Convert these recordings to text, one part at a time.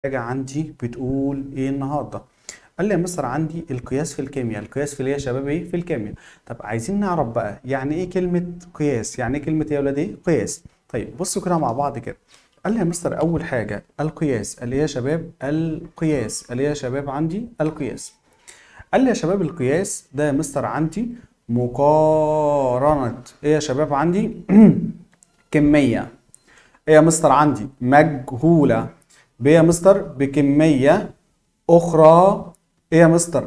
حاجة عندي بتقول ايه النهارده قال لي يا مستر عندي القياس في الكيمياء القياس في ايه يا شباب ايه في الكيمياء طب عايزين نعرف بقى يعني ايه كلمة قياس يعني ايه كلمة ايه يا ولاد ايه قياس طيب بصوا كده مع بعض كده قال لي يا مستر اول حاجة القياس قال لي يا شباب القياس قال لي يا شباب عندي القياس قال لي يا شباب القياس ده يا مستر عندي مقارنة ايه يا شباب عندي كمية ايه يا مستر عندي مجهولة ب يا مستر بكمية أخرى ايه يا مستر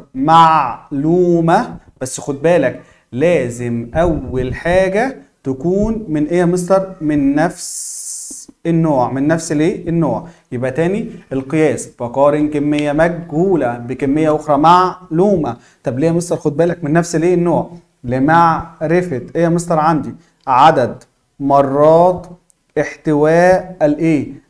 معلومة بس خد بالك لازم أول حاجة تكون من ايه يا مستر من نفس النوع من نفس الايه النوع يبقى تاني القياس بقارن كمية مجهولة بكمية أخرى معلومة طب ليه يا مستر خد بالك من نفس الايه النوع لمعرفة ايه يا مستر عندي عدد مرات احتواء الايه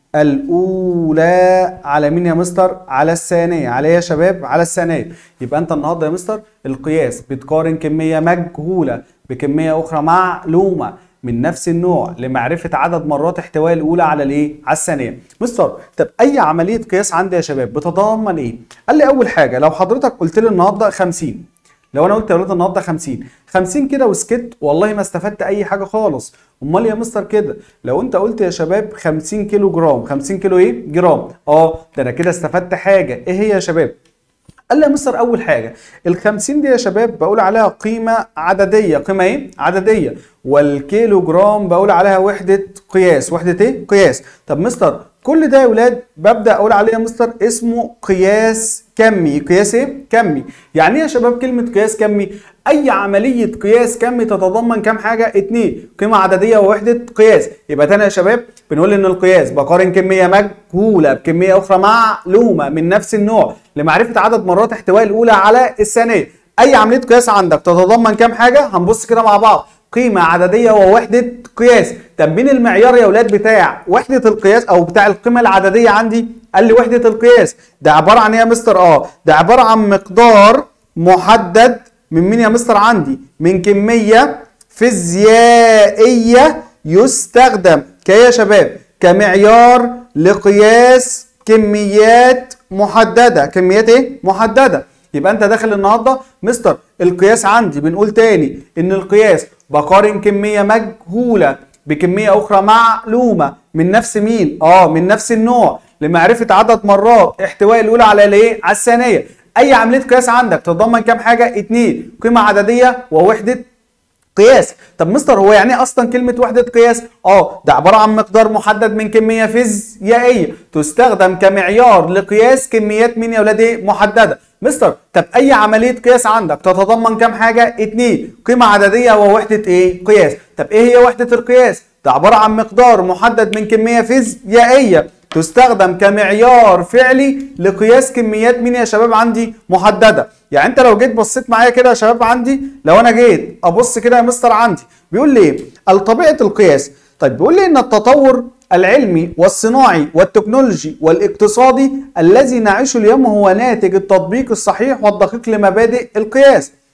الاولى على مين يا مستر على الثانيه على ايه يا شباب على الثانيه يبقى انت النهارده يا مستر القياس بتقارن كميه مجهوله بكميه اخرى معلومه من نفس النوع لمعرفه عدد مرات احتواء الاولى على الايه على الثانيه مستر طب اي عمليه قياس عندي يا شباب بتتضمن ايه قال لي اول حاجه لو حضرتك قلت لي النهارده 50 لو انا قلت يا ولاد النهارده 50 50 كده وسكت والله ما استفدت اي حاجه خالص امال يا مستر كده لو انت قلت يا شباب 50 كيلو جرام 50 كيلو ايه جرام اه ده انا كده استفدت حاجه ايه هي يا شباب قال لي يا مستر اول حاجه ال 50 دي يا شباب بقول عليها قيمه عدديه قيمه ايه عدديه والكيلو جرام بقول عليها وحده قياس وحده ايه قياس طب مستر كل ده يا ولاد ببدا اقول عليه يا مستر اسمه قياس كمي قياس ايه كمي يعني ايه يا شباب كلمه قياس كمي اي عمليه قياس كمي تتضمن كام حاجه اتنين قيمه عدديه ووحده قياس يبقى تاني يا شباب بنقول ان القياس بقارن كميه مجهوله بكميه اخرى معلومه من نفس النوع لمعرفه عدد مرات احتواء الاولى على الثانيه اي عمليه قياس عندك تتضمن كام حاجه هنبص كده مع بعض قيمة عددية ووحدة قياس طب مين المعيار يا اولاد بتاع وحدة القياس او بتاع القيمة العددية عندي قال لي وحدة القياس ده عبارة عن ايه يا مستر اه ده عبارة عن مقدار محدد من مين يا مستر عندي من كمية فيزيائية يستخدم كايه يا شباب كمعيار لقياس كميات محددة كميات ايه محددة يبقى انت داخل النهارده مستر القياس عندي بنقول تاني ان القياس بقارن كميه مجهوله بكميه اخرى معلومه من نفس مين اه من نفس النوع لمعرفه عدد مرات احتواء الاولى على الايه على الثانيه اي عمليه قياس عندك تتضمن كام حاجه اتنين قيمه عدديه ووحده قياس طب مستر هو يعني ايه اصلا كلمه وحده قياس اه ده عباره عن مقدار محدد من كميه فيزيائيه تستخدم كمعيار لقياس كميات مين يا ولاد ايه محدده مستر طب اي عمليه قياس عندك تتضمن كام حاجه اتنين قيمه عدديه ووحده ايه قياس طب ايه هي وحده القياس ده عباره عن مقدار محدد من كميه فيزيائيه تستخدم كمعيار فعلي لقياس كميات مين يا شباب عندي محدده يعني انت لو جيت بصيت معايا كده يا شباب عندي لو انا جيت ابص كده يا مستر عندي بيقول لي ايه طبيعه القياس طيب بيقول لي ان التطور العلمي والصناعي والتكنولوجي والاقتصادي الذي نعيشه اليوم هو ناتج التطبيق الصحيح والدقيق لمبادئ القياس